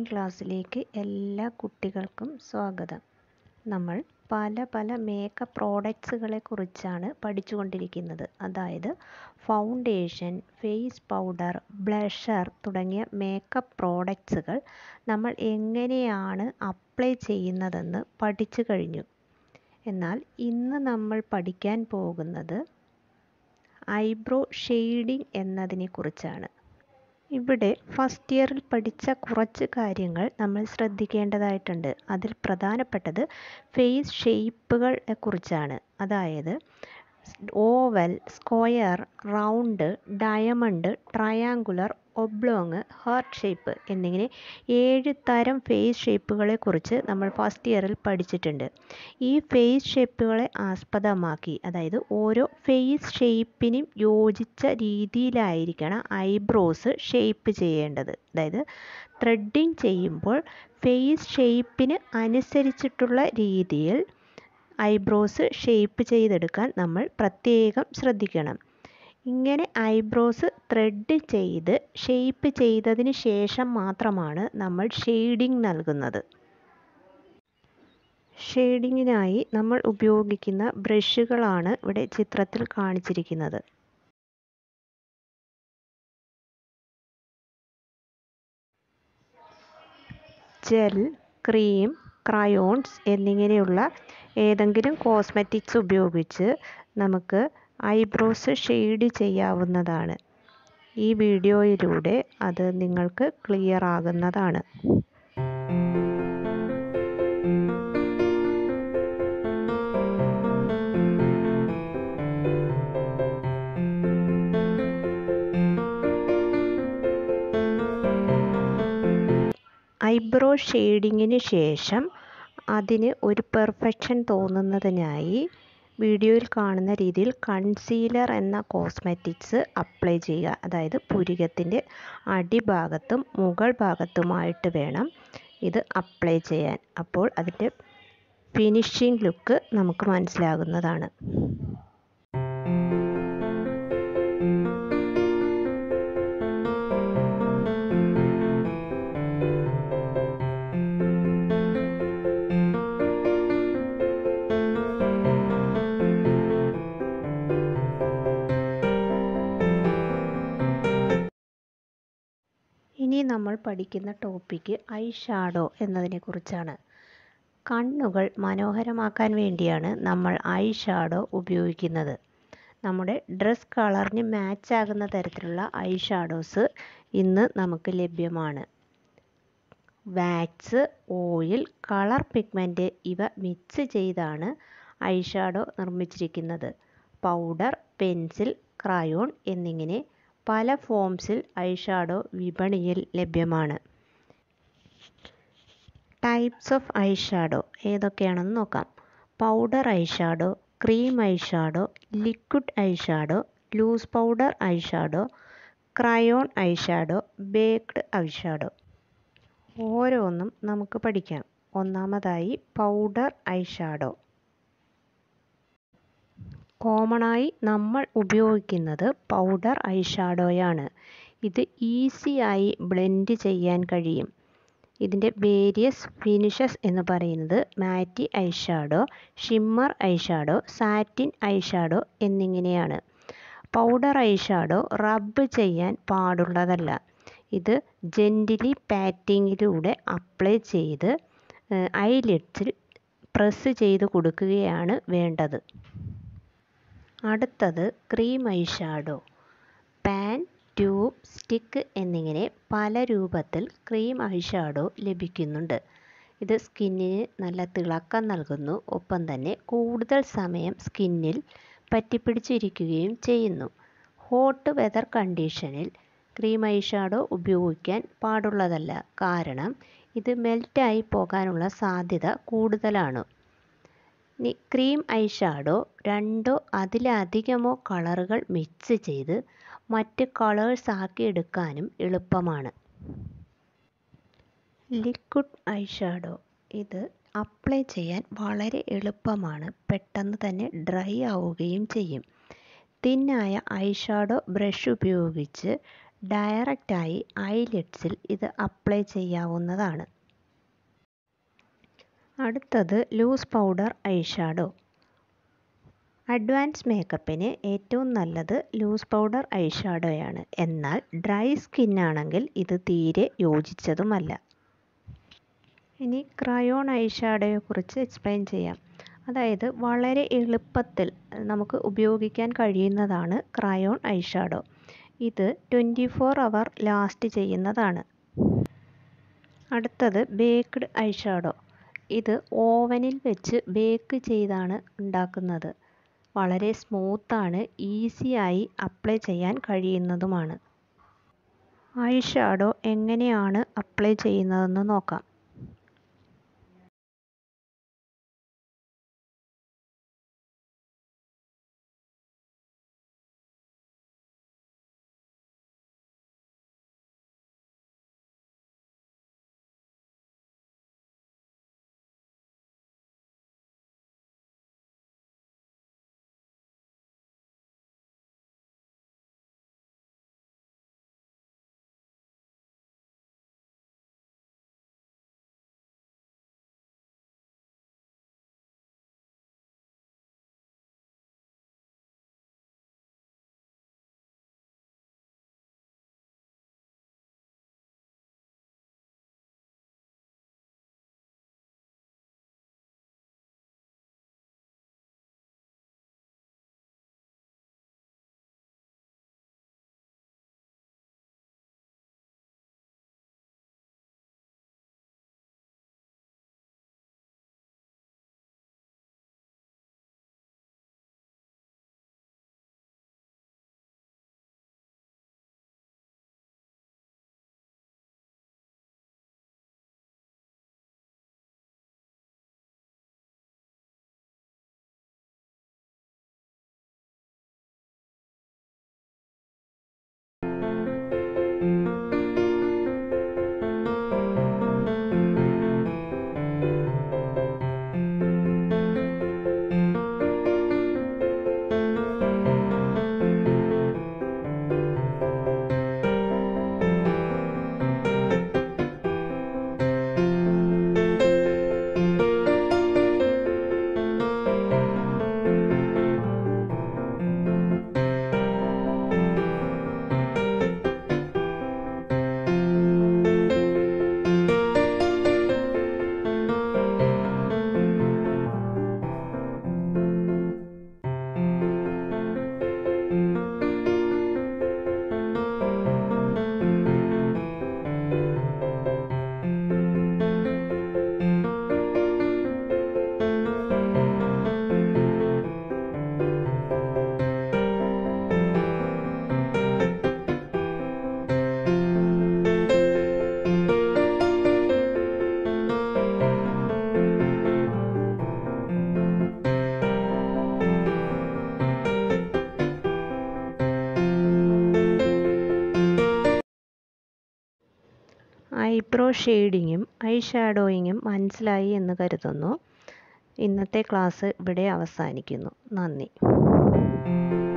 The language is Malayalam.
ക്ലാസ്സിലേക്ക് എല്ലാ കുട്ടികൾക്കും സ്വാഗതം നമ്മൾ പല പല മേക്കപ്പ് പ്രോഡക്ട്സുകളെ കുറിച്ചാണ് പഠിച്ചുകൊണ്ടിരിക്കുന്നത് അതായത് ഫൗണ്ടേഷൻ ഫേസ് പൗഡർ ബ്ലഷർ തുടങ്ങിയ മേക്കപ്പ് പ്രോഡക്ട്സുകൾ നമ്മൾ എങ്ങനെയാണ് അപ്ലൈ ചെയ്യുന്നതെന്ന് പഠിച്ചു കഴിഞ്ഞു എന്നാൽ ഇന്ന് നമ്മൾ പഠിക്കാൻ പോകുന്നത് ഐബ്രോ ഷെയ്ഡിംഗ് എന്നതിനെ കുറിച്ചാണ് ഇവിടെ ഫസ്റ്റ് ഇയറിൽ പഠിച്ച കുറച്ച് കാര്യങ്ങൾ നമ്മൾ ശ്രദ്ധിക്കേണ്ടതായിട്ടുണ്ട് അതിൽ പ്രധാനപ്പെട്ടത് ഫേസ് ഷേപ്പുകളെ കുറിച്ചാണ് അതായത് oval square round diamond triangular oblong heart shape എന്നിങ്ങനെ ഏഴ് തരം ഫേസ് ഷേപ്പുകളെ കുറിച്ച് നമ്മൾ ഫസ്റ്റ് ഇയറിൽ പഠിച്ചിട്ടുണ്ട് ഈ ഫേസ് ഷേപ്പുകളെ ആസ്പദമാക്കി അതായത് ഓരോ ഫേസ് ഷേപ്പിനും യോജിച്ച രീതിയിലായിരിക്കണം ഐബ്രോസ് ഷേപ്പ് ചെയ്യേണ്ടത് അതായത് ത്രെഡിങ് ചെയ്യുമ്പോൾ ഫേസ് ഷേപ്പിന് അനുസരിച്ചിട്ടുള്ള രീതിയിൽ ഐബ്രോസ് ഷേപ്പ് ചെയ്തെടുക്കാൻ നമ്മൾ പ്രത്യേകം ശ്രദ്ധിക്കണം ഇങ്ങനെ ഐബ്രോസ് ത്രെഡ് ചെയ്ത് ഷേപ്പ് ചെയ്തതിന് ശേഷം മാത്രമാണ് നമ്മൾ ഷെയ്ഡിങ് നൽകുന്നത് ഷെയ്ഡിങ്ങിനായി നമ്മൾ ഉപയോഗിക്കുന്ന ബ്രഷുകളാണ് ഇവിടെ ചിത്രത്തിൽ കാണിച്ചിരിക്കുന്നത് ജെൽ ക്രീം ക്രയോൺസ് എന്നിങ്ങനെയുള്ള ഏതെങ്കിലും കോസ്മെറ്റിക്സ് ഉപയോഗിച്ച് നമുക്ക് ഐബ്രോസ് ഷെയ്ഡ് ചെയ്യാവുന്നതാണ് ഈ വീഡിയോയിലൂടെ അത് നിങ്ങൾക്ക് ക്ലിയർ ആകുന്നതാണ് ഐബ്രോ ഷെയ്ഡിങ്ങിന് ശേഷം അതിന് ഒരു പെർഫെക്ഷൻ തോന്നുന്നതിനായി വീഡിയോയിൽ കാണുന്ന രീതിയിൽ കൺസീലർ എന്ന കോസ്മെറ്റിക്സ് അപ്ലൈ ചെയ്യുക അതായത് പുരികത്തിൻ്റെ അടിഭാഗത്തും മുകൾ ഭാഗത്തുമായിട്ട് വേണം ഇത് അപ്ലൈ ചെയ്യാൻ അപ്പോൾ അതിൻ്റെ ഫിനിഷിംഗ് ലുക്ക് നമുക്ക് മനസ്സിലാകുന്നതാണ് ഇനി നമ്മൾ പഠിക്കുന്ന ടോപ്പിക്ക് ഐ ഷാഡോ എന്നതിനെക്കുറിച്ചാണ് കണ്ണുകൾ മനോഹരമാക്കാൻ വേണ്ടിയാണ് നമ്മൾ ഐ ഷാഡോ ഉപയോഗിക്കുന്നത് നമ്മുടെ ഡ്രസ് കളറിന് മാച്ച് ആകുന്ന തരത്തിലുള്ള ഐ ഷാഡോസ് ഇന്ന് നമുക്ക് ലഭ്യമാണ് വാക്സ് ഓയിൽ കളർ പിഗ്മെൻറ്റ് ഇവ മിക്സ് ചെയ്താണ് ഐ ഷാഡോ നിർമ്മിച്ചിരിക്കുന്നത് പൗഡർ പെൻസിൽ ക്രയോൺ എന്നിങ്ങനെ പല ഫോംസിൽ ഐ ഷാഡോ വിപണിയിൽ ലഭ്യമാണ് ടൈപ്സ് ഓഫ് ഐ ഷാഡോ ഏതൊക്കെയാണെന്ന് നോക്കാം powder eye shadow cream eye shadow liquid eye shadow loose powder eye shadow crayon eye shadow baked eye shadow ഓരോന്നും നമുക്ക് പഠിക്കാം ഒന്നാമതായി പൗഡർ ഐ ഷാഡോ കോമണായി നമ്മൾ ഉപയോഗിക്കുന്നത് പൗഡർ ഐ ഷാഡോയാണ് ഇത് ഈസിയായി ബ്ലെൻഡ് ചെയ്യാൻ കഴിയും ഇതിൻ്റെ വേരിയസ് ഫിനിഷസ് എന്ന് പറയുന്നത് matte eye shadow shimmer eye shadow satin eye shadow എന്നിങ്ങനെയാണ് പൗഡർ ഐ ഷാഡോ റബ്ബ് ചെയ്യാൻ പാടുള്ളതല്ല ഇത് ജെൻറ്റിലി പാറ്റിങ്ങിലൂടെ അപ്ലൈ ചെയ്ത് ഐ ലിഡ്സിൽ പ്രസ് ചെയ്ത് കൊടുക്കുകയാണ് വേണ്ടത് അടുത്തത് cream eye shadow pan tube stick എന്നിങ്ങനെ പല രൂപത്തിൽ ക്രീം ഐ ഷാഡോ ലഭിക്കുന്നുണ്ട് ഇത് സ്കിന്നിന് നല്ല തിളക്കം നൽകുന്നു ഒപ്പം തന്നെ കൂടുതൽ സമയം സ്കിന്നിൽ പറ്റിപ്പിടിച്ചിരിക്കുകയും ചെയ്യുന്നു ഹോട്ട് വെതർ കണ്ടീഷനിൽ ക്രീം ഐ ഷാഡോ ഉപയോഗിക്കാൻ പാടുള്ളതല്ല കാരണം ഇത് മെൽറ്റായി പോകാനുള്ള സാധ്യത കൂടുതലാണ് ക്രീം ഐ ഷാഡോ രണ്ടോ അതിലധികമോ കളറുകൾ മിക്സ് ചെയ്ത് മറ്റ് കളേഴ്സ് ആക്കി എടുക്കാനും എളുപ്പമാണ് ലിക്വിഡ് ഐ ഷാഡോ ഇത് അപ്ലൈ ചെയ്യാൻ വളരെ എളുപ്പമാണ് പെട്ടെന്ന് തന്നെ ഡ്രൈ ആവുകയും ചെയ്യും തിന്നായ ഐ ഷാഡോ ബ്രഷ് ഉപയോഗിച്ച് ഡയറക്റ്റായി ഐലിഡ്സിൽ ഇത് അപ്ലൈ ചെയ്യാവുന്നതാണ് അടുത്തത് loose powder eye shadow advance മേക്കപ്പിന് ഏറ്റവും നല്ലത് ലൂസ് പൗഡർ ഐ ഷാഡോയാണ് എന്നാൽ ഡ്രൈ സ്കിന്നാണെങ്കിൽ ഇത് തീരെ യോജിച്ചതുമല്ല ഇനി ക്രയോൺ ഐ ഷാഡോയെക്കുറിച്ച് എക്സ്പ്ലെയിൻ ചെയ്യാം അതായത് വളരെ എളുപ്പത്തിൽ നമുക്ക് ഉപയോഗിക്കാൻ കഴിയുന്നതാണ് ക്രയോൺ ഐ ഷാഡോ ഇത് ട്വൻറ്റി ഫോർ അവർ ലാസ്റ്റ് ചെയ്യുന്നതാണ് അടുത്തത് ബേക്ക്ഡ് ഐ ഷാഡോ ഇത് ഓവനിൽ വെച്ച് ബേക്ക് ചെയ്താണ് ഉണ്ടാക്കുന്നത് വളരെ സ്മൂത്താണ് ഈസിയായി അപ്ലൈ ചെയ്യാൻ കഴിയുന്നതുമാണ് ഐ ഷാഡോ എങ്ങനെയാണ് അപ്ലൈ ചെയ്യുന്നതെന്ന് നോക്കാം ഐബ്രോ ഷെയ്ഡിങ്ങും ഐ ഷാഡോയിങ്ങും മനസ്സിലായി എന്ന് കരുതുന്നു ഇന്നത്തെ ക്ലാസ് ഇവിടെ അവസാനിക്കുന്നു നന്ദി